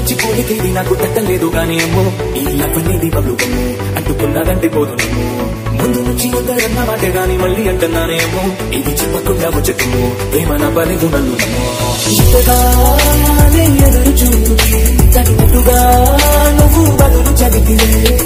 మర్చిపోలికి ఇది నాకు తట్టలేదు గానీ అమ్మో ఈ లవ్ అనేది బబ్లుకమ్ము అంటుకున్నదంటే పోదు నమ్ము ముందు నుంచి ఉందరన్న మాట గాని మళ్ళీ అంటున్నానే అమ్మో ఇది చెప్పకుండా వచ్చేతుము ప్రేమ నా పలేదు నన్ను నమ్మో ఇంతగానే ఎదురు చూసి తగినట్టుగా నువ్వు బదులు చదివితే